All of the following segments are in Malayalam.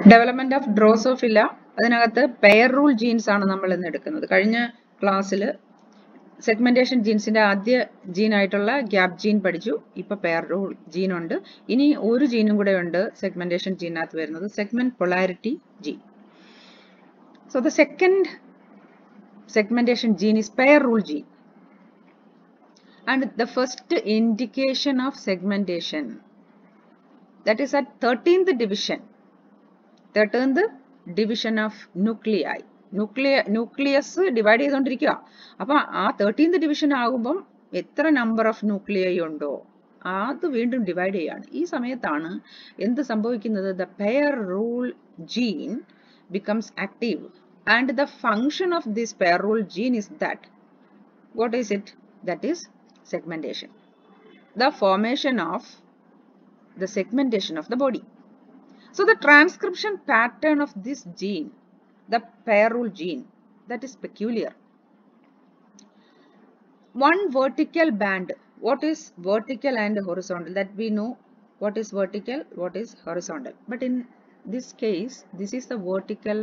ഡെവലപ്മെന്റ് ഓഫ് ഡ്രോസോഫില്ല അതിനകത്ത് പെയർ റൂൾ ജീൻസ് ആണ് നമ്മൾ ഇന്ന് എടുക്കുന്നത് കഴിഞ്ഞ ക്ലാസ്സിൽ സെഗ്മെന്റേഷൻ ജീൻസിന്റെ ആദ്യ ജീൻ ആയിട്ടുള്ള ഗ്യാപ് ജീൻ പഠിച്ചു ഇപ്പൊ പെയർ റൂൾ ജീൻ ഉണ്ട് ഇനി ഒരു ജീനും കൂടെ ഉണ്ട് സെഗ്മെന്റേഷൻ ജീനകത്ത് വരുന്നത് segment polarity gene so the second segmentation gene is pair rule gene and the first indication of segmentation that is at 13th division 13th division of nuclei ന്യൂക്ലിയ ന്യൂക്ലിയസ് ഡിവൈഡ് ചെയ്തുകൊണ്ടിരിക്കുക അപ്പൊ ആ തേർട്ടീൻത് ഡിവിഷൻ ആകുമ്പം എത്ര നമ്പർ ഓഫ് ന്യൂക്ലിയൈ ഉണ്ടോ അത് വീണ്ടും ഡിവൈഡ് ചെയ്യാണ് ഈ സമയത്താണ് എന്ത് സംഭവിക്കുന്നത് the pair rule gene becomes active and the function of this pair rule gene is that what is it that is segmentation the formation of the segmentation of the body so the transcription pattern of this gene the pair rule gene that is peculiar one vertical band what is vertical and horizontal that we know what is vertical what is horizontal but in this case this is the vertical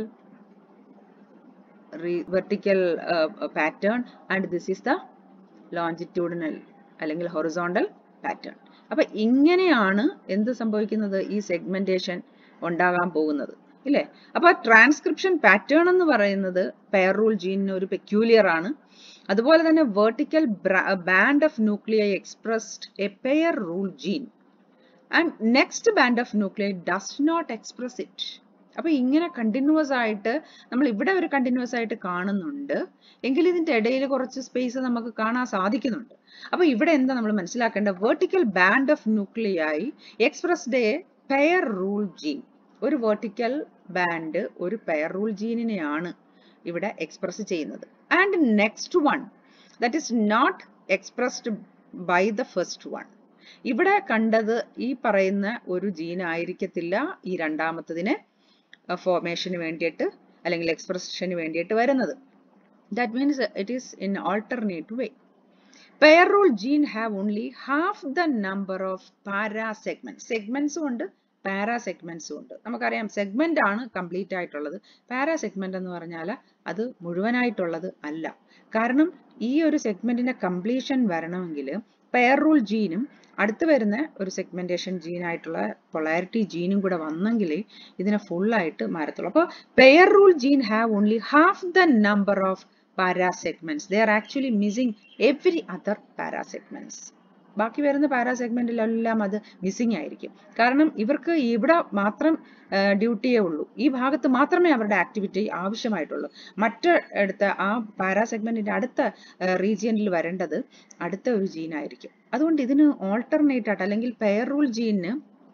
vertical uh, pattern and this is the longitudinal അല്ലെങ്കിൽ ഹൊറിസോണ്ടൽ പാറ്റേൺ അപ്പൊ ഇങ്ങനെയാണ് എന്ത് സംഭവിക്കുന്നത് ഈ സെഗ്മെന്റേഷൻ ഉണ്ടാകാൻ പോകുന്നത് ഇല്ലേ അപ്പൊ ട്രാൻസ്ക്രിപ്ഷൻ പാറ്റേൺ എന്ന് പറയുന്നത് പെയർ റൂൾ ജീനിന് ഒരു പെക്യൂലിയർ ആണ് അതുപോലെ തന്നെ vertical band of nuclei expressed a pair rule gene and next band of nuclei does not express it അപ്പൊ ഇങ്ങനെ കണ്ടിന്യൂസ് ആയിട്ട് നമ്മൾ ഇവിടെ ഒരു കണ്ടിന്യൂസ് ആയിട്ട് കാണുന്നുണ്ട് എങ്കിൽ ഇതിന്റെ ഇടയിൽ കുറച്ച് സ്പേസ് നമുക്ക് കാണാൻ സാധിക്കുന്നുണ്ട് അപ്പൊ ഇവിടെ എന്താ നമ്മൾ മനസ്സിലാക്കേണ്ട vertical band of nuclei expressed a pair rule gene ഒരു വെർട്ടിക്കൽ ബാൻഡ് ഒരു പെയർ റൂൾ ജീനിനെയാണ് ഇവിടെ എക്സ്പ്രസ് ചെയ്യുന്നത് and next one that is not expressed by the first one ഇവിടെ കണ്ടത് ഈ പറയുന്ന ഒരു ജീൻ ആയിരിക്കത്തില്ല ഈ രണ്ടാമത്തതിനെ ഫോർമേഷന് വേണ്ടിയിട്ട് അല്ലെങ്കിൽ എക്സ്പ്രഷന് വേണ്ടിയിട്ട് വരുന്നത് that means it is in alternate way pair rule gene have only half the number of para segment സെഗ്മെന്റ്സും ഉണ്ട് പാരാ സെഗ്മെന്റ്സും ഉണ്ട് നമുക്കറിയാം സെഗ്മെന്റ് ആണ് കംപ്ലീറ്റ് ആയിട്ടുള്ളത് പാരാ സെഗ്മെന്റ് എന്ന് പറഞ്ഞാൽ അത് മുഴുവനായിട്ടുള്ളത് അല്ല കാരണം ഈ ഒരു സെഗ്മെന്റിന്റെ കംപ്ലീഷൻ വരണമെങ്കിൽ പെയർ റൂൾ ജീനും അടുത്ത് വരുന്ന ഒരു സെഗ്മെന്റേഷൻ ജീൻ ആയിട്ടുള്ള പൊളാരിറ്റി ജീനും കൂടെ വന്നെങ്കിൽ ഇതിനെ ഫുൾ ആയിട്ട് മാറത്തുള്ളൂ അപ്പോൾ pair rule gene have only half the number of parasegments they are actually missing every other parasegments ബാക്കി വരുന്ന പാരാസെഗ്മെന്റിലെല്ലാം അത് മിസ്സിംഗ് ആയിരിക്കും കാരണം ഇവർക്ക് ഇവിടെ മാത്രം ഡ്യൂട്ടിയേ ഉള്ളൂ ഈ ഭാഗത്ത് മാത്രമേ അവരുടെ ആക്ടിവിറ്റി ആവശ്യമായിട്ടുള്ളൂ മറ്റടുത്ത ആ പാരാസെഗ്മെന്റിന്റെ അടുത്ത റീജിയനിൽ വരേണ്ടത് അടുത്ത ഒരു ജീൻ ആയിരിക്കും അതുകൊണ്ട് ഇതിന് ഓൾട്ടർനേറ്റ് ആയിട്ട് അല്ലെങ്കിൽ പെയർ റൂൾ ജീനിന്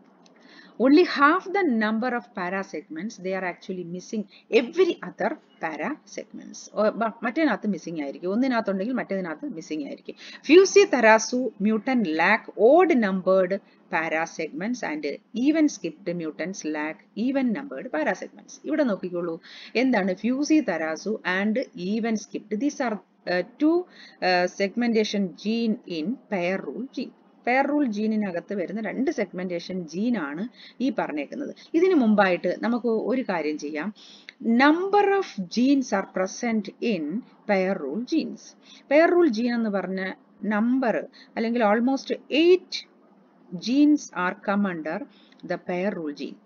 only half the number of para segments they are actually missing every other para segments മറ്റേതിനകത്ത് മിസ്സിംഗ് ആയിരിക്കും ഒന്നിനകത്തുണ്ടെങ്കിൽ മറ്റേതിനകത്ത് മിസ്സിംഗ് ആയിരിക്കും fushi tarazu mutant lack odd numbered para segments and even skipped mutants lack even numbered para segments ഇവിടെ നോക്കിക്കോളൂ എന്താണ് fushi tarazu and even skipped these are two segmentation gene in pair rule gene pair rule ജീനിനകത്ത് വരുന്ന രണ്ട് സെഗ്മെന്റേഷൻ ജീനാണ് ഈ പറഞ്ഞേക്കുന്നത് ഇതിനു മുമ്പായിട്ട് നമുക്ക് ഒരു കാര്യം ചെയ്യാം number of genes are present in pair rule genes pair rule gene എന്ന് പറഞ്ഞ നമ്പർ അല്ലെങ്കിൽ almost eight genes are come under the pair rule gene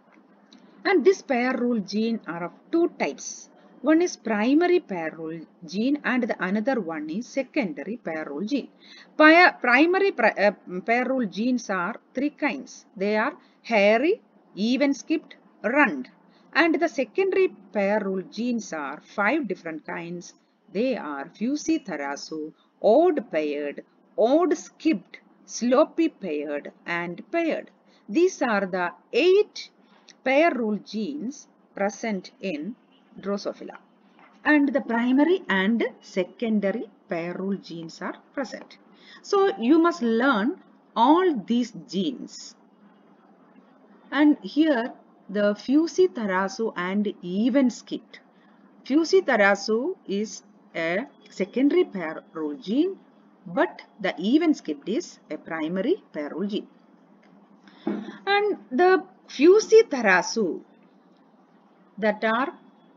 and this pair rule gene are of two types one is primary pair rule gene and the another one is secondary pair rule gene. Pair, primary uh, pair rule genes are three kinds. They are hairy, even skipped, runned. And the secondary pair rule genes are five different kinds. They are fusy tharasu, odd paired, odd skipped, sloppy paired and paired. These are the eight pair rule genes present in Drosophila. And the primary and secondary pair rule genes are present. So you must learn all these genes. And here the Fusi-Tarasu and even skipped. Fusi-Tarasu is a secondary pair rule gene but the even skipped is a primary pair rule gene. And the Fusi-Tarasu that are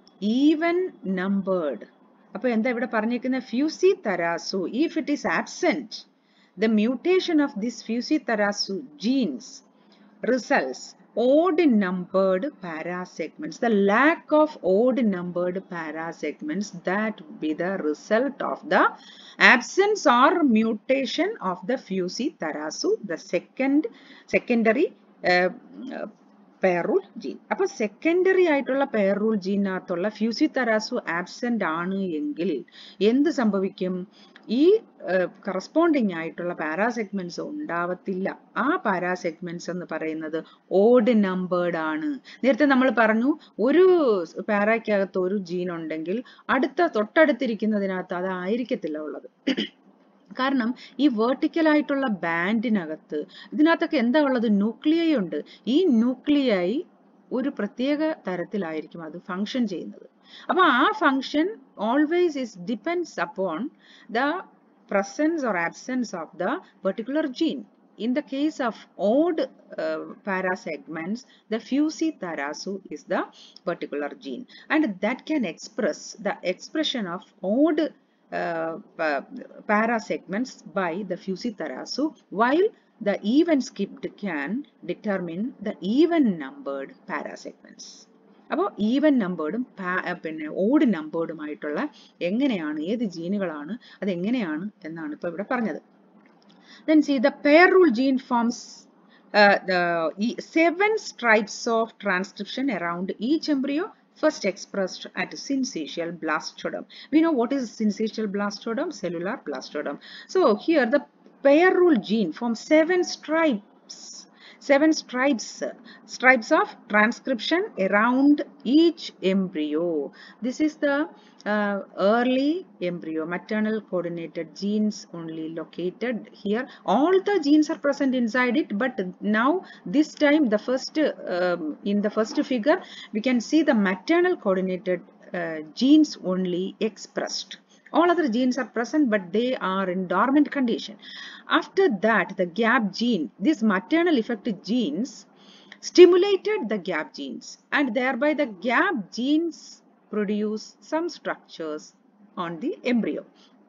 even numbered അപ്പൊ എന്താ ഇവിടെ പറഞ്ഞിരിക്കുന്ന fushi tarazu if it is absent the mutation of this fushi tarazu genes results odd numbered parasegments the lack of odd numbered parasegments that would be the result of the absence or mutation of the fusi tarasu the second secondary uh, uh, pair rule gene അപ്പൊ സെക്കൻഡറി ആയിട്ടുള്ള പെയറൂൾ ജീനകത്തുള്ള ഫ്യൂസി തരാസു ആബ്സെന്റ് ആണ് എങ്കിൽ എന്ത് സംഭവിക്കും ഈ കറസ്പോണ്ടിങ് ആയിട്ടുള്ള പാരാസെഗ്മെന്റ്സ് ഉണ്ടാവത്തില്ല ആ പാരാസെഗ്മെന്റ്സ് എന്ന് പറയുന്നത് ഓഡ് നമ്പേർഡ് ആണ് നേരത്തെ നമ്മൾ പറഞ്ഞു ഒരു പാരയ്ക്കകത്ത് ഒരു ജീൻ ഉണ്ടെങ്കിൽ അടുത്ത തൊട്ടടുത്തിരിക്കുന്നതിനകത്ത് അതായിരിക്കത്തില്ല ഉള്ളത് കാരണം ഈ വെർട്ടിക്കൽ ആയിട്ടുള്ള ബാൻഡിനകത്ത് ഇതിനകത്തൊക്കെ എന്താ ഉള്ളത് ന്യൂക്ലിയൈ ഉണ്ട് ഈ ന്യൂക്ലിയൈ ഒരു പ്രത്യേക തരത്തിലായിരിക്കും അത് ഫങ്ഷൻ ചെയ്യുന്നത് അപ്പൊ ആ function always is depends upon the presence or absence of the particular gene. In the case of odd uh, parasegments, the fusi tarasu is the particular gene and that can express the expression of odd uh, parasegments by the fusi tarasu while the even skipped can determine the even numbered parasegments. അപ്പോൾ ഈവൻ നമ്പേർഡും പിന്നെ ഓഡ് നമ്പേർഡുമായിട്ടുള്ള എങ്ങനെയാണ് ഏത് ജീനുകളാണ് അത് എങ്ങനെയാണ് എന്നാണ് ഇപ്പോൾ ഇവിടെ പറഞ്ഞത് then see the pair rule gene forms uh, the seven stripes of transcription around each embryo first expressed at syncytial blastodon. We know what is syncytial blastodon, cellular blastodon. So here the pair rule gene forms seven stripes seven stripes stripes of transcription around each embryo this is the uh, early embryo maternal coordinated genes only located here all the genes are present inside it but now this time the first um, in the first figure we can see the maternal coordinated uh, genes only expressed all other genes are present but they are in dormant condition after that the gap gene these maternal effect genes stimulated the gap genes and thereby the gap genes produce some structures on the embryo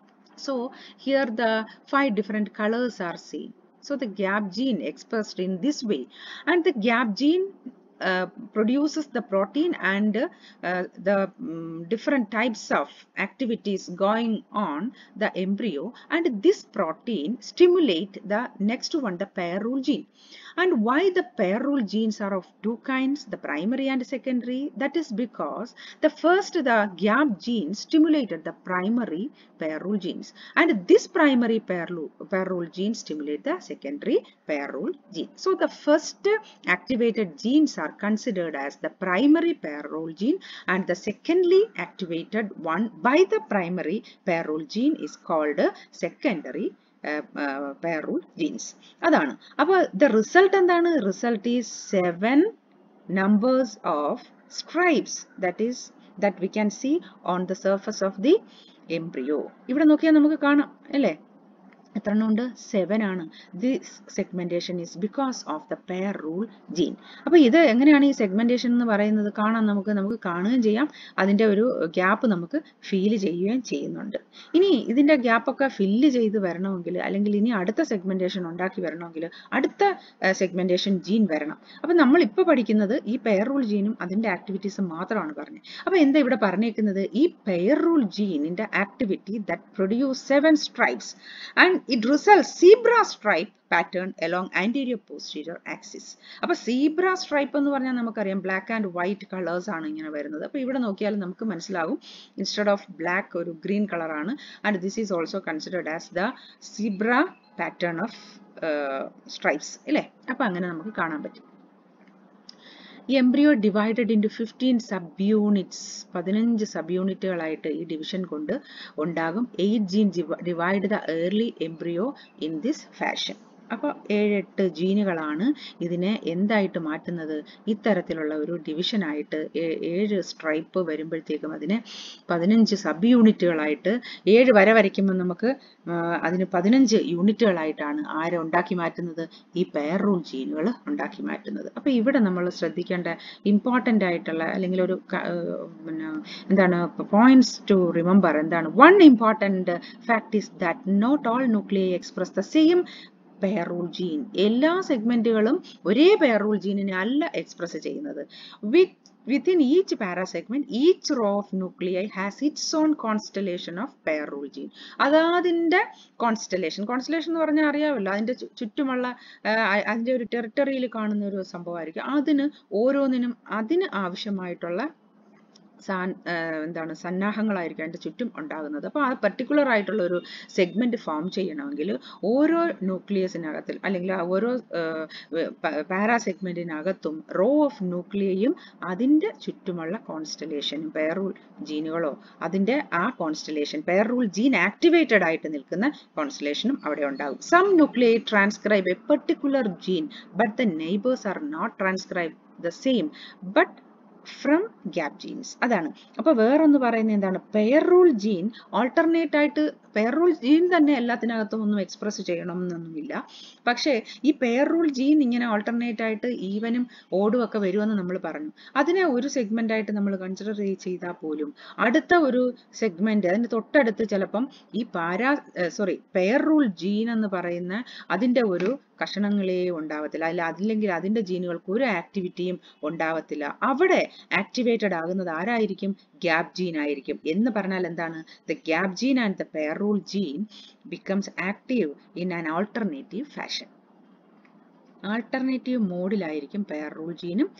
so here the five different colors are seen so the gap gene expressed in this way and the gap gene uh, produces the protein and uh, the um, different types of activities going on the embryo and this protein stimulate the next one the pair rule gene and why the pair rule genes are of two kinds the primary and secondary that is because the first the gap gene stimulated the primary pair rule genes and this primary pair rule, pair rule gene stimulate the secondary pair rule gene so the first activated genes are considered as the primary pair rule gene and the secondly activated one by the primary pair rule gene is called secondary pair rule genes അതാണ് അപ്പോൾ ദ റിസൾട്ട് എന്താണ് result is seven numbers of stripes that is that we can see on the surface of the embryo ഇവിടെ നോക്കിയാൽ നമുക്ക് കാണാം അല്ലേ എത്ര ഉണ്ട് സെവൻ ആണ് this segmentation is because of the pair rule gene അപ്പൊ ഇത് എങ്ങനെയാണ് ഈ സെഗ്മെന്റേഷൻ എന്ന് പറയുന്നത് കാണാൻ നമുക്ക് നമുക്ക് കാണുകയും ചെയ്യാം അതിന്റെ ഒരു ഗ്യാപ്പ് നമുക്ക് ഫീൽ ചെയ്യുകയും ചെയ്യുന്നുണ്ട് ഇനി ഇതിന്റെ ഗ്യാപ്പ് ഒക്കെ ഫില്ല് ചെയ്ത് വരണമെങ്കിൽ അല്ലെങ്കിൽ ഇനി അടുത്ത സെഗ്മെന്റേഷൻ ഉണ്ടാക്കി വരണമെങ്കിൽ അടുത്ത സെഗ്മെന്റേഷൻ ജീൻ വരണം അപ്പൊ നമ്മൾ ഇപ്പോൾ പഠിക്കുന്നത് ഈ പെയർ റൂൾ ജീനും അതിന്റെ ആക്ടിവിറ്റീസും മാത്രമാണ് പറഞ്ഞത് അപ്പൊ എന്താ ഇവിടെ പറഞ്ഞേക്കുന്നത് ഈ പെയർ റൂൾ ജീനിന്റെ activity that produce seven stripes and it results zebra stripe pattern along anterior posterior axis അപ്പൊ സീബ്ര സ്ട്രൈപ്പ് എന്ന് പറഞ്ഞാൽ നമുക്കറിയാം ബ്ലാക്ക് ആൻഡ് വൈറ്റ് കളേഴ്സ് ആണ് ഇങ്ങനെ വരുന്നത് അപ്പൊ ഇവിടെ നോക്കിയാൽ നമുക്ക് മനസ്സിലാകും ഇൻസ്റ്റെഡ് ഓഫ് ബ്ലാക്ക് ഒരു ഗ്രീൻ കളർ ആണ് and this is also considered as the zebra pattern of stripes അല്ലേ അപ്പൊ അങ്ങനെ നമുക്ക് കാണാൻ പറ്റും ഈ embryo divided into fifteen sub units പതിനഞ്ച് സബ് യൂണിറ്റുകളായിട്ട് ഈ ഡിവിഷൻ കൊണ്ട് ഉണ്ടാകും eight gene divide the early embryo in this fashion അപ്പോൾ ഏഴെട്ട് ജീനുകളാണ് ഇതിനെ എന്തായിട്ട് മാറ്റുന്നത് ഇത്തരത്തിലുള്ള ഒരു ഡിവിഷനായിട്ട് ഏഴ് സ്ട്രൈപ്പ് വരുമ്പോഴത്തേക്കും അതിനെ പതിനഞ്ച് സബ് യൂണിറ്റുകളായിട്ട് ഏഴ് വര വരയ്ക്കുമ്പോൾ നമുക്ക് അതിന് പതിനഞ്ച് യൂണിറ്റുകളായിട്ടാണ് ആരെ ഉണ്ടാക്കി മാറ്റുന്നത് ഈ പെയർ റൂൾ ജീനുകൾ ഉണ്ടാക്കി മാറ്റുന്നത് അപ്പോൾ ഇവിടെ നമ്മൾ ശ്രദ്ധിക്കേണ്ട ഇമ്പോർട്ടൻ്റ് ആയിട്ടുള്ള അല്ലെങ്കിൽ ഒരു പിന്നെ എന്താണ് പോയിന്റ്സ് ടു റിമെമ്പർ എന്താണ് one important fact is that not all nuclear express the same pair rule gene എല്ലാ സെഗ്മെന്റുകളും ഒരേ പെയർ റൂൾ ജീനിനെ അല്ല എക്സ്പ്രസ് ചെയ്യുന്നത് with within each parasegment each row of nuclei has its own constellation of pair rule gene അതാതിൻ്റെ കോൺസ്റ്റലേഷൻ കോൺസ്റ്റലേഷൻ എന്ന് പറഞ്ഞാൽ അറിയാമല്ലോ അതിൻ്റെ ചുറ്റുമുള്ള അതിൻ്റെ ഒരു ടെറിട്ടറിയിൽ കാണുന്ന ഒരു സംഭവമായിരിക്കും അതിന് ഓരോന്നിനും അതിന് ആവശ്യമായിട്ടുള്ള സാൻ എന്താണ് സന്നാഹങ്ങളായിരിക്കും അതിൻ്റെ ചുറ്റും ഉണ്ടാകുന്നത് അപ്പോൾ ആ പർട്ടിക്കുലർ ആയിട്ടുള്ള ഒരു സെഗ്മെന്റ് ഫോം ചെയ്യണമെങ്കിൽ ഓരോ ന്യൂക്ലിയസിനകത്തിൽ അല്ലെങ്കിൽ ഓരോ പാരാ സെഗ്മെന്റിനകത്തും റോ ഓഫ് ന്യൂക്ലിയയും അതിൻ്റെ ചുറ്റുമുള്ള കോൺസ്റ്റലേഷനും പെയർ റൂൾ ജീനുകളോ അതിൻ്റെ ആ constellation pair rule gene activated ആയിട്ട് നിൽക്കുന്ന കോൺസ്റ്റലേഷനും അവിടെ ഉണ്ടാകും some nuclei transcribe a particular gene but the neighbours are not transcribe the same but from gap genes അതാണ് അപ്പൊ വേറൊന്ന് പറയുന്നത് എന്താണ് പെയർ റൂൾ ജീൻ ഓൾട്ടർനേറ്റ് ആയിട്ട് പെയർ റൂൾ ജീൻ തന്നെ എല്ലാത്തിനകത്തും ഒന്നും എക്സ്പ്രസ് ചെയ്യണം എന്നൊന്നുമില്ല പക്ഷേ ഈ പെയർ റൂൾ ജീൻ ഇങ്ങനെ ഓൾട്ടർനേറ്റ് ആയിട്ട് ഈവനും ഓടും ഒക്കെ വരുമെന്ന് നമ്മൾ പറഞ്ഞു അതിനെ ഒരു സെഗ്മെന്റ് ആയിട്ട് നമ്മൾ കൺസിഡർ ചെയ്താൽ പോലും അടുത്ത ഒരു സെഗ്മെന്റ് അതിന്റെ തൊട്ടടുത്ത് ചിലപ്പം ഈ para sorry pair rule gene എന്ന് പറയുന്ന അതിന്റെ ഒരു കഷണങ്ങളേ ഉണ്ടാവത്തില്ല അല്ല അതില്ലെങ്കിൽ അതിന്റെ ജീനുകൾക്ക് ഒരു ആക്ടിവിറ്റിയും ഉണ്ടാവത്തില്ല അവിടെ ആക്ടിവേറ്റഡ് ആകുന്നത് ആരായിരിക്കും ഗ്യാപ് ജീൻ ആയിരിക്കും എന്ന് പറഞ്ഞാൽ എന്താണ് the gap gene and the pair rule gene becomes active in an alternative fashion alternative മോഡിലായിരിക്കും പെയർ റൂൾ ജീനും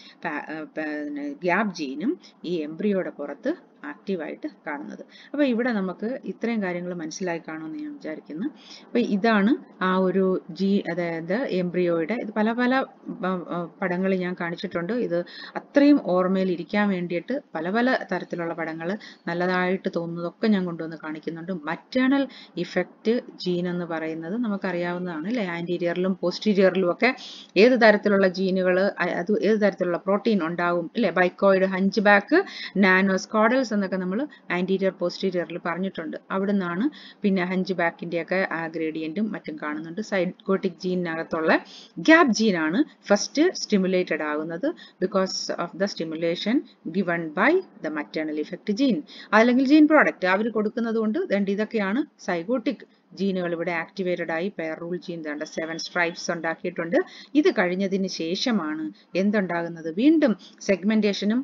ഗ്യാപ് ജീനും ഈ എംബ്രിയോയുടെ പുറത്ത് ആക്റ്റീവായിട്ട് കാണുന്നത് അപ്പോൾ ഇവിടെ നമുക്ക് ഇത്രയും കാര്യങ്ങൾ മനസ്സിലായി കാണുമെന്ന് ഞാൻ വിചാരിക്കുന്നു അപ്പോൾ ഇതാണ് ആ ഒരു ജി അതായത് എംബ്രിയോയുടെ ഇത് പല പല പടങ്ങൾ ഞാൻ കാണിച്ചിട്ടുണ്ട് ഇത് അത്രയും ഓർമ്മയിൽ ഇരിക്കാൻ വേണ്ടിയിട്ട് പല പല തരത്തിലുള്ള പടങ്ങൾ നല്ലതായിട്ട് തോന്നുന്നതൊക്കെ ഞാൻ കൊണ്ടുവന്ന് കാണിക്കുന്നുണ്ട് മറ്റേണൽ ഇഫക്റ്റ് ജീൻ എന്ന് പറയുന്നത് നമുക്കറിയാവുന്നതാണ് അല്ലേ ആൻറ്റീരിയറിലും പോസ്റ്റീരിയറിലും ഒക്കെ ഏത് തരത്തിലുള്ള ജീനുകൾ അത് ഏത് തരത്തിലുള്ള പ്രോട്ടീൻ ഉണ്ടാവും അല്ലേ ബൈക്കോയിഡ് ഹഞ്ച് ബാക്ക് നാനോസ്കോഡൽസ് എന്നൊക്കെ നമ്മൾ ആൻറ്റീരിയർ പോസ്റ്റീരിയറിൽ പറഞ്ഞിട്ടുണ്ട് അവിടെ നിന്നാണ് പിന്നെ ഹഞ്ച് ബാക്കിൻ്റെയൊക്കെ ആ ഗ്രേഡിയൻറ്റും മറ്റും കാണുന്നുണ്ട് സൈഡ്കോട്ടിക് ജീനിനകത്തുള്ള ഗ്യാപ് ജീനാണ് ഫസ്റ്റ് സ്റ്റിമുലേറ്റഡ് ആകുന്നത് because of the stimulation given by the maternal effect gene അല്ലെങ്കിൽ ജീൻ പ്രോഡക്റ്റ് അവർ കൊടുക്കുന്നത് കൊണ്ട് ദണ്ട് ഇതൊക്കെയാണ് സൈഗോട്ടിക് ജീനുകൾ ഇവിടെ ആക്ടിവേറ്റഡ് ആയി പെയർ റൂൾ ജീൻ വേണ്ട സെവൻ സ്ട്രൈപ്സ് ഉണ്ടാക്കിയിട്ടുണ്ട് ഇത് കഴിഞ്ഞതിന് ശേഷമാണ് എന്തുണ്ടാകുന്നത് വീണ്ടും സെഗ്മെന്റേഷനും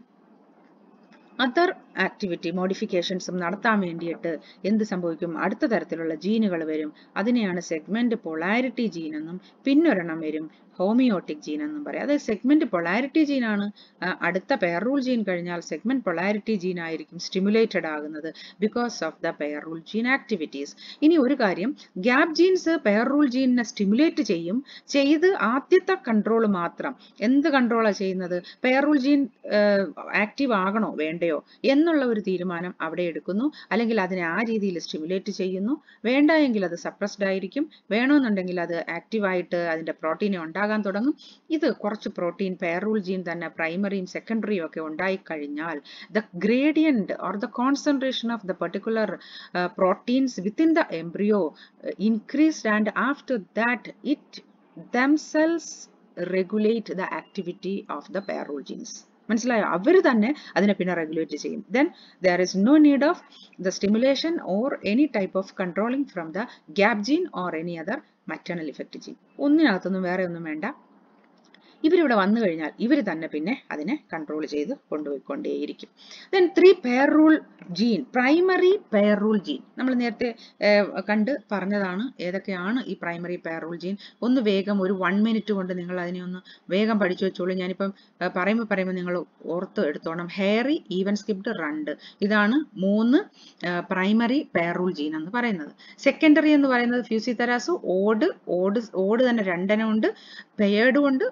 അതർ ആക്ടിവിറ്റി മോഡിഫിക്കേഷൻസും നടത്താൻ വേണ്ടിയിട്ട് എന്ത് സംഭവിക്കും അടുത്ത തരത്തിലുള്ള ജീനുകൾ വരും അതിനെയാണ് സെഗ്മെന്റ് പൊളാരിറ്റി ജീൻ എന്നും പിന്നൊരെണ്ണം വരും ഹോമിയോട്ടിക് ജീൻ എന്നും പറയാം അതായത് സെഗ്മെന്റ് പൊളാരിറ്റി ജീനാണ് അടുത്ത പെയർ റൂൾ ജീൻ കഴിഞ്ഞാൽ സെഗ്മെന്റ് പൊളാരിറ്റി ജീൻ ആയിരിക്കും സ്റ്റിമുലേറ്റഡ് ആകുന്നത് because of the pair rule gene activities ഇനി ഒരു കാര്യം ഗ്യാപ് ജീൻസ് പെയർ റൂൾ ജീനിനെ സ്റ്റിമുലേറ്റ് ചെയ്യും ചെയ്ത് ആദ്യത്തെ കൺട്രോൾ മാത്രം എന്ത് കൺട്രോളാണ് ചെയ്യുന്നത് പെയർ റൂൾ ജീൻ ആക്റ്റീവ് ആകണോ വേണ്ടയോ എന്നുള്ള ഒരു തീരുമാനം അവിടെ എടുക്കുന്നു അല്ലെങ്കിൽ അതിനെ ആ രീതിയിൽ സ്റ്റിമുലേറ്റ് ചെയ്യുന്നു വേണ്ട എങ്കിൽ അത് സപ്രസ്ഡ് ആയിരിക്കും വേണമെന്നുണ്ടെങ്കിൽ അത് ആക്റ്റീവായിട്ട് അതിന്റെ പ്രോട്ടീനെ ഉണ്ടാകാൻ തുടങ്ങും ഇത് കുറച്ച് പ്രോട്ടീൻ പെയർ റൂൾ ജീൻ തന്നെ പ്രൈമറിയും സെക്കൻഡറിയും ഒക്കെ ഉണ്ടായി കഴിഞ്ഞാൽ the gradient or the concentration of the particular proteins within the embryo increased and after that it themselves regulate the activity of the pair rule genes മനസ്സിലായോ അവർ തന്നെ അതിനെ പിന്നെ റെഗുലേറ്റ് ചെയ്യും then there is no need of the stimulation or any type of controlling from the gap gene or any other maternal effect gene ഒന്നിനകത്തൊന്നും വേറെ ഒന്നും വേണ്ട ഇവരിവിടെ വന്നു കഴിഞ്ഞാൽ ഇവർ തന്നെ പിന്നെ അതിനെ കൺട്രോൾ ചെയ്ത് കൊണ്ടുപോയിക്കൊണ്ടേയിരിക്കും then three pair rule gene primary pair rule gene നമ്മൾ നേരത്തെ കണ്ട് പറഞ്ഞതാണ് ഏതൊക്കെയാണ് ഈ പ്രൈമറി പെയർ റൂൾ ജീൻ ഒന്ന് വേഗം ഒരു വൺ മിനിറ്റ് കൊണ്ട് നിങ്ങൾ അതിനെ ഒന്ന് വേഗം പഠിച്ചു വെച്ചോളൂ ഞാനിപ്പം പറയുമ്പോൾ പറയുമ്പോൾ നിങ്ങൾ ഓർത്ത് എടുത്തോണം ഹെയറി ഈവൻ സ്കിപ്ഡ് റണ്ട് ഇതാണ് മൂന്ന് പ്രൈമറി പെയർ റൂൾ ജീൻ എന്ന് പറയുന്നത് സെക്കൻഡറി എന്ന് പറയുന്നത് ഫ്യൂസിതെരാസ് ഓട് ഓട് ഓട് തന്നെ രണ്ടെണ്ണം ഉണ്ട് പെയേർഡും ഉണ്ട് ഓട്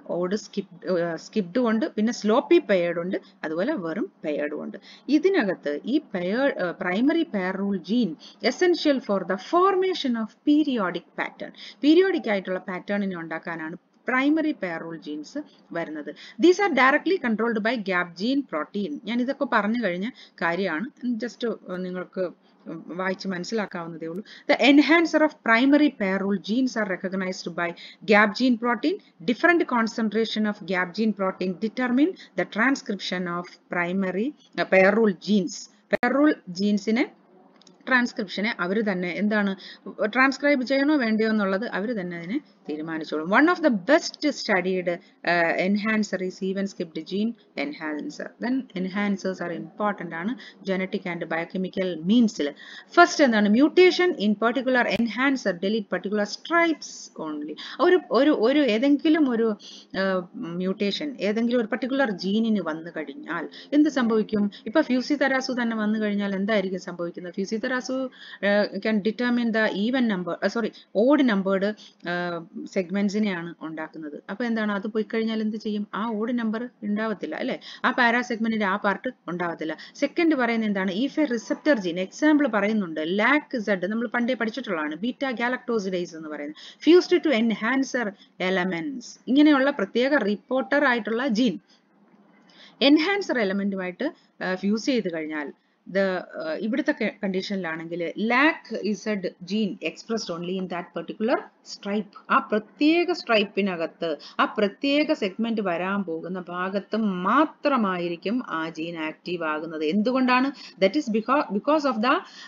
സ്കിപ്ഡ് സ്കിപ്ഡും ഉണ്ട് പിന്നെ സ്ലോപ്പി പെയർഡ് ഉണ്ട് അതുപോലെ വെറും പെയർഡും ഉണ്ട് ഇതിനകത്ത് ഈ pair primary pair rule gene essential for the formation of periodic pattern periodic ആയിട്ടുള്ള പാറ്റേണിനെ ഉണ്ടാക്കാനാണ് പ്രൈമറി പെയർ റൂൾ ജീൻസ് വരുന്നത് these are directly controlled by gap gene protein ഞാൻ ഇതൊക്കെ പറഞ്ഞു കഴിഞ്ഞ കാര്യമാണ് ജസ്റ്റ് നിങ്ങൾക്ക് വായിച്ച് മനസ്സിലാക്കാവുന്നതേ ഉള്ളൂ the enhancer of primary pair rule genes are recognised by gap gene protein different concentration of gap gene protein determine the transcription of primary pair rule genes pair rule ജീൻസിനെ ട്രാൻസ്ക്രിപ്ഷനെ അവർ തന്നെ എന്താണ് ട്രാൻസ്ക്രൈബ് ചെയ്യണോ വേണ്ടയോ എന്നുള്ളത് അവർ തന്നെ അതിനെ തീരുമാനിച്ചോളും one of the best studied enhancer is even skipped gene enhancer then enhancers are important ആണ് ജനറ്റിക് ആൻഡ് ബയോകെമിക്കൽ മീൻസിൽ ഫസ്റ്റ് എന്താണ് mutation in particular enhancer delete particular stripes only ഒരു ഒരു ഒരു ഏതെങ്കിലും ഒരു മ്യൂട്ടേഷൻ ഏതെങ്കിലും ഒരു പർട്ടിക്കുലർ ജീനിന് വന്നു കഴിഞ്ഞാൽ എന്ത് സംഭവിക്കും ഇപ്പൊ ഫ്യൂസി തരാസു തന്നെ വന്നു കഴിഞ്ഞാൽ എന്തായിരിക്കും സംഭവിക്കുന്നത് fushi tarazu can determine the even number sorry odd numbered സെഗ്മെന്റ്സിനെയാണ് ഉണ്ടാക്കുന്നത് അപ്പൊ എന്താണ് അത് പോയി കഴിഞ്ഞാൽ എന്ത് ചെയ്യും ആ ഓഡ് നമ്പർ ഉണ്ടാവത്തില്ല അല്ലെ ആ പാരാ സെഗ്മെന്റിന്റെ ആ പാർട്ട് ഉണ്ടാവത്തില്ല സെക്കൻഡ് പറയുന്നത് എന്താണ് if a receptor gene example പറയുന്നുണ്ട് ലാക്ക് സെഡ് നമ്മൾ പണ്ടേ പഠിച്ചിട്ടുള്ളതാണ് ബീറ്റ ഗാലക്ടോസിഡൈസ് എന്ന് പറയുന്നത് ഫ്യൂസ്ഡ് ടു എൻഹാൻസർ എലമെന്റ്സ് ഇങ്ങനെയുള്ള പ്രത്യേക റിപ്പോർട്ടർ ആയിട്ടുള്ള ജീൻ എൻഹാൻസർ എലമെന്റുമായിട്ട് ഫ്യൂസ് ചെയ്ത് കഴിഞ്ഞാൽ ദ ഇവിടുത്തെ കണ്ടീഷനിലാണെങ്കിൽ lac Z gene expressed only in that particular stripe ആ പ്രത്യേക സ്ട്രൈപ്പിനകത്ത് ആ പ്രത്യേക സെഗ്മെന്റ് വരാൻ പോകുന്ന ഭാഗത്ത് മാത്രമായിരിക്കും ആ ജീൻ ആക്റ്റീവ് ആകുന്നത് എന്തുകൊണ്ടാണ് that is because of the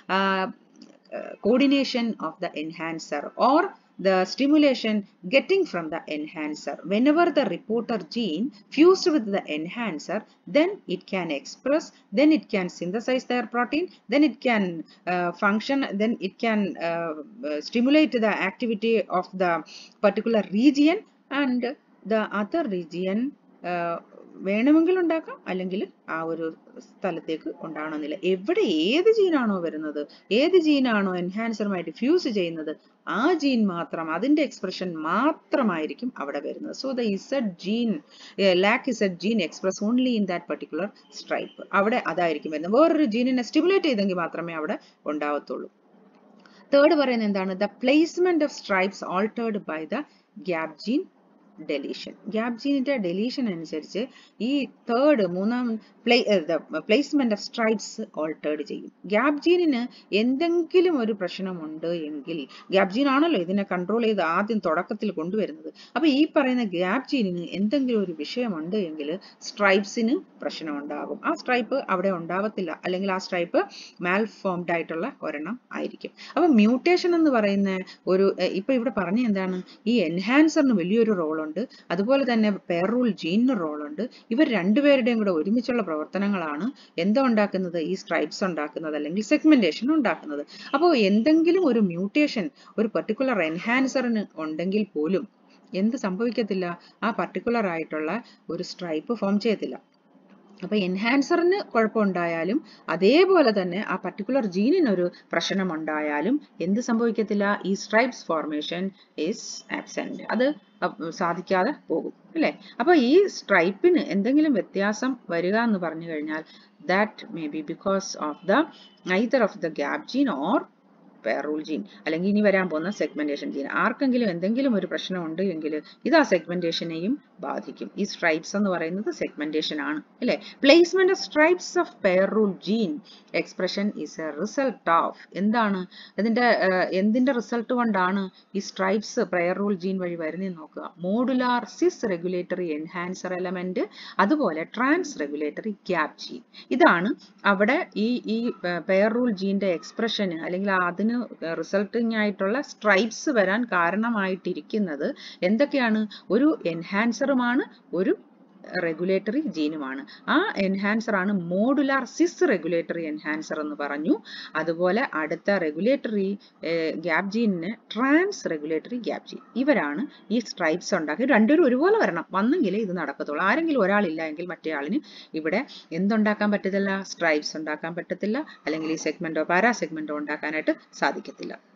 coordination of the enhancer or the stimulation getting from the enhancer. Whenever the reporter gene fused with the enhancer, then it can express, then it can synthesize their protein, then it can uh, function, then it can uh, uh, stimulate the activity of the particular region and the other region വേണമെങ്കിൽ ഉണ്ടാക്കാം അല്ലെങ്കിൽ ആ ഒരു സ്ഥലത്തേക്ക് ഉണ്ടാവണമെന്നില്ല എവിടെ ഏത് ജീനാണോ വരുന്നത് ഏത് ജീനാണോ എൻഹാൻസറുമായിട്ട് ഫ്യൂസ് ചെയ്യുന്നത് ആ ജീൻ മാത്രം അതിന്റെ എക്സ്പ്രഷൻ മാത്രമായിരിക്കും അവിടെ വരുന്നത് so the Z gene lac Z gene express only in that particular stripe അവിടെ അതായിരിക്കും വരുന്നത് വേറൊരു ജീനിനെ സ്റ്റിമുലേറ്റ് ചെയ്തെങ്കിൽ മാത്രമേ അവിടെ ഉണ്ടാവത്തുള്ളൂ തേർഡ് പറയുന്നത് എന്താണ് the placement of stripes altered by the gap gene deletion gap ജീനിന്റെ ഡെലീഷൻ അനുസരിച്ച് ഈ തേർഡ് മൂന്നാം play placement of stripes altered ചെയ്യും ഗ്യാപ് ജീനിന് എന്തെങ്കിലും ഒരു പ്രശ്നമുണ്ട് എങ്കിൽ ഗ്യാപ് ജീൻ ആണല്ലോ ഇതിനെ കൺട്രോൾ ചെയ്ത് ആദ്യം തുടക്കത്തിൽ കൊണ്ടുവരുന്നത് അപ്പൊ ഈ പറയുന്ന ഗ്യാപ് ജീനിന് എന്തെങ്കിലും ഒരു വിഷയമുണ്ട് എങ്കിൽ സ്ട്രൈപ്സിന് പ്രശ്നമുണ്ടാകും ആ സ്ട്രൈപ്പ് അവിടെ ഉണ്ടാവത്തില്ല അല്ലെങ്കിൽ ആ സ്ട്രൈപ്പ് മാൽഫോംഡ് ആയിട്ടുള്ള ഒരെണ്ണം ആയിരിക്കും അപ്പൊ മ്യൂട്ടേഷൻ എന്ന് പറയുന്ന ഒരു ഇപ്പൊ ഇവിടെ പറഞ്ഞ എന്താണ് ഈ എൻഹാൻസറിന് വലിയൊരു റോൾ ഉണ്ട് അതുപോലെ തന്നെ പെയറൂൾ ജീനിന് റോൾ ഉണ്ട് ഇവർ രണ്ടുപേരുടെയും കൂടെ ഒരുമിച്ചുള്ള പ്രവർത്തനങ്ങളാണ് എന്താ ഉണ്ടാക്കുന്നത് ഈ സ്ട്രൈപ്സ് ഉണ്ടാക്കുന്നത് അല്ലെങ്കിൽ സെഗ്മെന്റേഷൻ ഉണ്ടാക്കുന്നത് അപ്പോൾ എന്തെങ്കിലും ഒരു മ്യൂട്ടേഷൻ ഒരു പെർട്ടിക്കുലർ എൻഹാൻസറിന് ഉണ്ടെങ്കിൽ പോലും എന്ത് സംഭവിക്കത്തില്ല ആ പർട്ടിക്കുലർ ആയിട്ടുള്ള ഒരു സ്ട്രൈപ്പ് ഫോം ചെയ്യത്തില്ല അപ്പൊ എൻഹാൻസറിന് കുഴപ്പമുണ്ടായാലും അതേപോലെ തന്നെ ആ പർട്ടിക്കുലർ ജീനിനൊരു പ്രശ്നം ഉണ്ടായാലും എന്ത് സംഭവിക്കത്തില്ല ഈ സ്ട്രൈപ്സ് ഫോർമേഷൻ ഈസ് ആബ്സെന്റ് അത് സാധിക്കാതെ പോകും അല്ലെ അപ്പൊ ഈ സ്ട്രൈപ്പിന് എന്തെങ്കിലും വ്യത്യാസം വരിക എന്ന് പറഞ്ഞു കഴിഞ്ഞാൽ that may be because of the either of the gap gene or pair rule gene അല്ലെങ്കിൽ ഇനി വരാൻ പോകുന്ന സെഗ്മെന്റേഷൻ ജീൻ ആർക്കെങ്കിലും എന്തെങ്കിലും ഒരു പ്രശ്നം ഉണ്ട് എങ്കിൽ ഇത് ആ സെഗ്മെന്റേഷനെയും ബാധിക്കും ഈ സ്ട്രൈപ്സ് എന്ന് പറയുന്നത് സെഗ്മെന്റേഷൻ ആണ് അല്ലെ placement of stripes of pair rule gene expression is a result of എന്താണ് ഇതിന്റെ എന്തിന്റെ റിസൾട്ട് കൊണ്ടാണ് ഈ സ്ട്രൈപ്സ് പെയറൂൾ ജീൻ വഴി വരുന്നതെന്ന് നോക്കുക modular cis regulatory enhancer element അതുപോലെ ട്രാൻസ് റെഗുലേറ്ററി ഗ്യാപ് ജീൻ ഇതാണ് അവിടെ ഈ ഈ പെയറൂൾ ജീന്റെ എക്സ്പ്രഷന് അല്ലെങ്കിൽ അതിന് റിസൾട്ടിങ് ആയിട്ടുള്ള സ്ട്രൈപ്സ് വരാൻ കാരണമായിട്ടിരിക്കുന്നത് എന്തൊക്കെയാണ് ഒരു എൻഹാൻസറുമാണ് ഒരു റെഗുലേറ്ററി ജീനുമാണ് ആ എൻഹാൻസർ ആണ് മോഡുലാർ സിസ് റെഗുലേറ്ററി എൻഹാൻസർ എന്ന് പറഞ്ഞു അതുപോലെ അടുത്ത റെഗുലേറ്ററി ഗ്യാപ് ജീനിന് ട്രാൻസ് റെഗുലേറ്ററി ഗ്യാപ് ജീൻ ഇവരാണ് ഈ സ്ട്രൈപ്സ് ഉണ്ടാക്കി രണ്ടുപേരും ഒരുപോലെ വരണം വന്നെങ്കിലേ ഇത് നടക്കത്തുള്ളൂ ആരെങ്കിലും ഒരാളില്ല എങ്കിൽ മറ്റേ ആളിന് ഇവിടെ എന്തുണ്ടാക്കാൻ പറ്റത്തില്ല സ്ട്രൈപ്സ് ഉണ്ടാക്കാൻ പറ്റത്തില്ല അല്ലെങ്കിൽ ഈ സെഗ്മെന്റോ പാരാ സെഗ്മെന്റോ ഉണ്ടാക്കാനായിട്ട് സാധിക്കത്തില്ല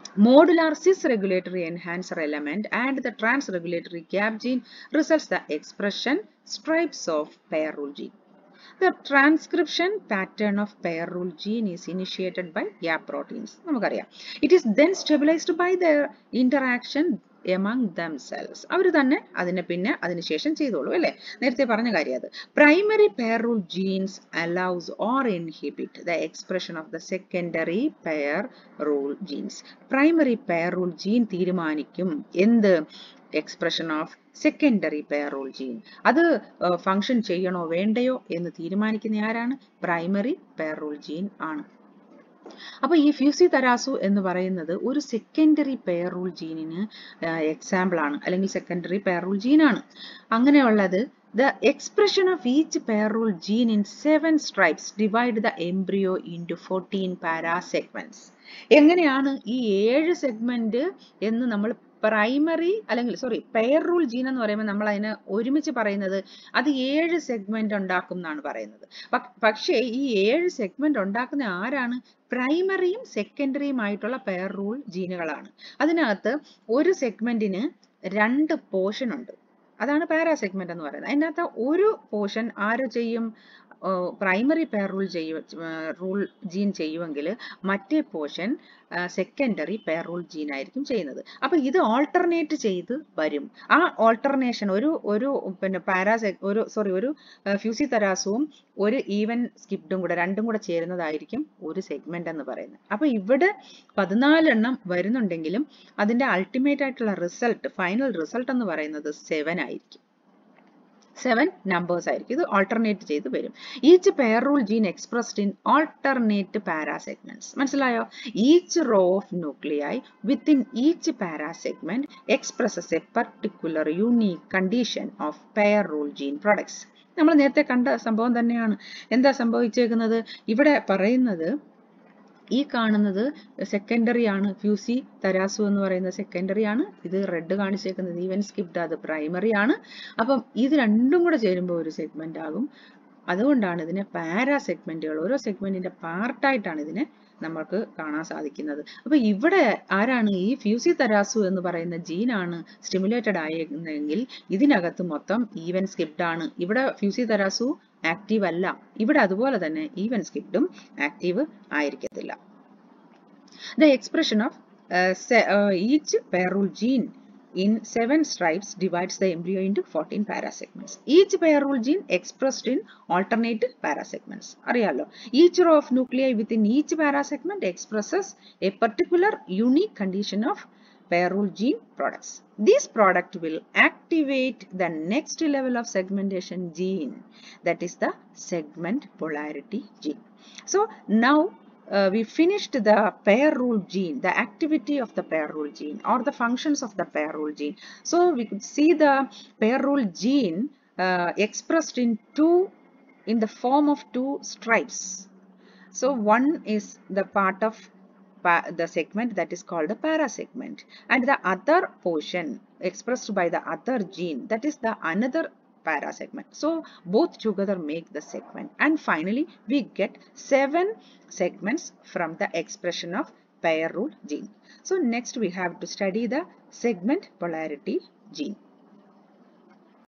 modular cis-regulatory enhancer element and the trans-regulatory gap gene results the expression stripes of pair rule gene. The transcription pattern of pair rule gene is initiated by gap proteins. നമുക്കറിയാം It is then stabilized by their interaction among themselves. അവർ തന്നെ അതിനെ പിന്നെ അതിനുശേഷം ചെയ്തോളൂ അല്ലേ നേരത്തെ പറഞ്ഞ കാര്യം അത് primary pair rule genes allows or inhibit the expression of the secondary pair rule genes primary pair rule gene തീരുമാനിക്കും എന്ത് expression of secondary pair rule gene അത് ഫങ്ഷൻ ചെയ്യണോ വേണ്ടയോ എന്ന് തീരുമാനിക്കുന്ന ആരാണ് പ്രൈമറി പെയർ റൂൾ ജീൻ ആണ് അപ്പൊ ഈ ഫ്യൂസി തരാസു എന്ന് പറയുന്നത് ഒരു സെക്കൻഡറി പെയർ റൂൾ ജീനിന് എക്സാമ്പിൾ ആണ് അല്ലെങ്കിൽ സെക്കൻഡറി പെയർ റൂൾ ജീനാണ് അങ്ങനെയുള്ളത് The expression of each pair rule gene in seven stripes divide the embryo into 14 parasegments. എങ്ങനെയാണ് ഈ ഏഴ് സെഗ്മെന്റ് എന്ന് നമ്മൾ പ്രൈമറി അല്ലെങ്കിൽ സോറി പെയർ റൂൾ ജീൻ എന്ന് പറയുമ്പോൾ നമ്മൾ അതിനെ ഒരുമിച്ച് പറയുന്നത് അത് ഏഴ് സെഗ്മെന്റ് ഉണ്ടാക്കും എന്നാണ് പറയുന്നത് പക്ഷേ ഈ ഏഴ് സെഗ്മെന്റ് ഉണ്ടാക്കുന്ന ആരാണ് പ്രൈമറിയും സെക്കൻഡറിയും ആയിട്ടുള്ള പെയർ റൂൾ ജീനുകളാണ് അതിനകത്ത് ഒരു സെഗ്മെന്റിന് രണ്ട് പോർഷൻ ഉണ്ട് അതാണ് പാരാ സെഗ്മെന്റ് എന്ന് പറയുന്നത് അതിനകത്ത് ഒരു പോർഷൻ ആര് ചെയ്യും പ്രൈമറി പെയർ റൂൾ ചെയ്യ റൂൾ ജീൻ ചെയ്യുമെങ്കിൽ മറ്റേ portion secondary pair rule gene ആയിരിക്കും ചെയ്യുന്നത് അപ്പൊ ഇത് ഓൾട്ടർനേറ്റ് ചെയ്ത് വരും ആ ഓൾട്ടർനേഷൻ ഒരു ഒരു പിന്നെ പാരാസെ ഒരു സോറി ഒരു ഫ്യൂസി തരാസും ഒരു ഈവൻ സ്കിപ്ഡും കൂടെ രണ്ടും കൂടെ ചേരുന്നതായിരിക്കും ഒരു സെഗ്മെന്റ് എന്ന് പറയുന്നത് അപ്പൊ ഇവിടെ പതിനാലെണ്ണം വരുന്നുണ്ടെങ്കിലും അതിന്റെ അൾട്ടിമേറ്റ് ആയിട്ടുള്ള റിസൾട്ട് ഫൈനൽ റിസൾട്ട് എന്ന് പറയുന്നത് സെവൻ ആയിരിക്കും സെവൻ നമ്പേഴ്സ് ആയിരിക്കും ഇത് ഓൾട്ടർനേറ്റ് ചെയ്ത് വരും each pair rule gene expressed in alternate parasegments മനസ്സിലായോ ഈച്ച് റോ ഓഫ് ന്യൂക്ലിയായി within each parasegment expresses a particular unique condition of pair rule gene products നമ്മൾ നേരത്തെ കണ്ട സംഭവം തന്നെയാണ് എന്താ സംഭവിച്ചേക്കുന്നത് ഇവിടെ പറയുന്നത് ഈ കാണുന്നത് സെക്കൻഡറി ആണ് ഫ്യൂസി തരാസു എന്ന് പറയുന്ന സെക്കൻഡറി ആണ് ഇത് റെഡ് കാണിച്ചേക്കുന്നത് ഈവൻ സ്കിപ്ഡ് അത് പ്രൈമറി ആണ് അപ്പം ഇത് രണ്ടും കൂടെ ചേരുമ്പോൾ ഒരു സെഗ്മെന്റ് ആകും അതുകൊണ്ടാണ് ഇതിനെ പാരാ സെഗ്മെന്റുകൾ ഓരോ സെഗ്മെന്റിന്റെ പാർട്ടായിട്ടാണ് ഇതിനെ നമുക്ക് കാണാൻ സാധിക്കുന്നത് അപ്പൊ ഇവിടെ ആരാണ് ഈ ഫ്യൂസി തരാസു എന്ന് പറയുന്ന ജീനാണ് സ്റ്റിമുലേറ്റഡ് ആയിരുന്നെങ്കിൽ ഇതിനകത്ത് മൊത്തം ഈവൻ സ്കിപ്ഡ് ആണ് ഇവിടെ ഫ്യൂസി തരാസു ആക്റ്റീവ് അല്ല ഇവിടെ അതുപോലെ തന്നെ ഈവൻ സ്കിപ്ഡും ആക്റ്റീവ് ആയിരിക്കത്തില്ല the expression of each pair gene in seven stripes divides the embryo into 14 parasegments. Each pair rule gene expressed in alternate parasegments. അറിയാലോ each row of nuclei within each parasegment expresses a particular unique condition of pair rule gene products. This product will activate the next level of segmentation gene that is the segment polarity gene. So now uh, we finished the pair rule gene, the activity of the pair rule gene or the functions of the pair rule gene. So we could see the pair rule gene uh, expressed in two, in the form of two stripes. So one is the part of the segment that is called the parasegment and the other portion expressed by the other gene that is the another parasegment. So both together make the segment and finally we get seven segments from the expression of pair rule gene. So next we have to study the segment polarity gene.